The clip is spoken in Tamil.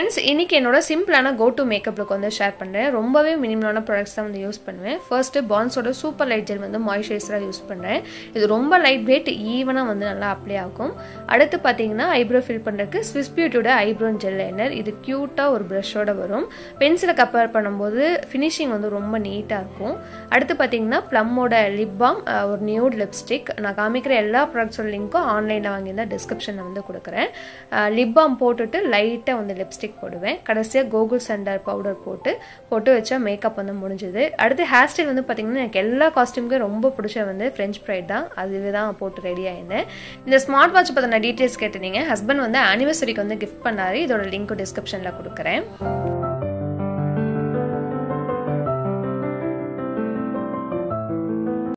ஃப்ரெண்ட்ஸ் இன்றைக்கி என்னோட சிம்பிளான கோ டு மேக்கப் லுக் வந்து ஷேர் பண்ணுறேன் ரொம்பவே மினிமலான ப்ராடக்ட்ஸ் தான் வந்து யூஸ் பண்ணுவேன் ஃபர்ஸ்ட்டு பான்ஸோட சூப்பர் லைட் ஜெல் வந்து மாய்ஸ்சரைசராக யூஸ் பண்ணுறேன் இது ரொம்ப லைட் வெயிட் ஈவனாக வந்து நல்லா அப்ளை ஆகும் அடுத்து பார்த்தீங்கன்னா ஐப்ரோ ஃபில் பண்ணுறதுக்கு ஸ்விஸ் பியூட்டியோட ஐப்ரோ ஜெல் லைனர் இது க்யூட்டாக ஒரு ப்ரஷோட வரும் பென்சிலை கம்பேர் பண்ணும்போது ஃபினிஷிங் வந்து ரொம்ப நீட்டாக இருக்கும் அடுத்து பார்த்தீங்கன்னா ப்ளம்மோட லிப் பாம் ஒரு நியூட் லிப்ஸ்டிக் நான் காமிக்கிற எல்லா ப்ராடக்ட்ஸோட லிங்க்கும் ஆன்லைனில் வாங்கியிருந்தா டிஸ்கிரிப்ஷனில் வந்து கொடுக்குறேன் லிப் பாம் போட்டுட்டு லைட்டாக வந்து லிப்ஸ்டிக் போடுவேன் கடைசியாக கோகுல் சண்டர் பவுடர் போட்டு போட்டு வச்சா மேக்கப் வந்து முடிஞ்சுது அடுத்து ஹேர் ஸ்டைல் வந்து பார்த்திங்கன்னா எனக்கு எல்லா காஸ்டியூமுக்கும் ரொம்ப பிடிச்ச வந்து ஃப்ரெஞ்ச் ப்ரைட் தான் அதுவே தான் போட்டு ரெடி ஆயிருந்தேன் இந்த ஸ்மார்ட் வாட்ச் பற்றின டீட்டெயில்ஸ் கேட்டிருந்தீங்க ஹஸ்பண்ட் வந்து ஆனிவர்சரிக்கு வந்து கிஃப்ட் பண்ணாரு இதோட லிங்க் டிஸ்கிரிப்ஷனில் கொடுக்குறேன்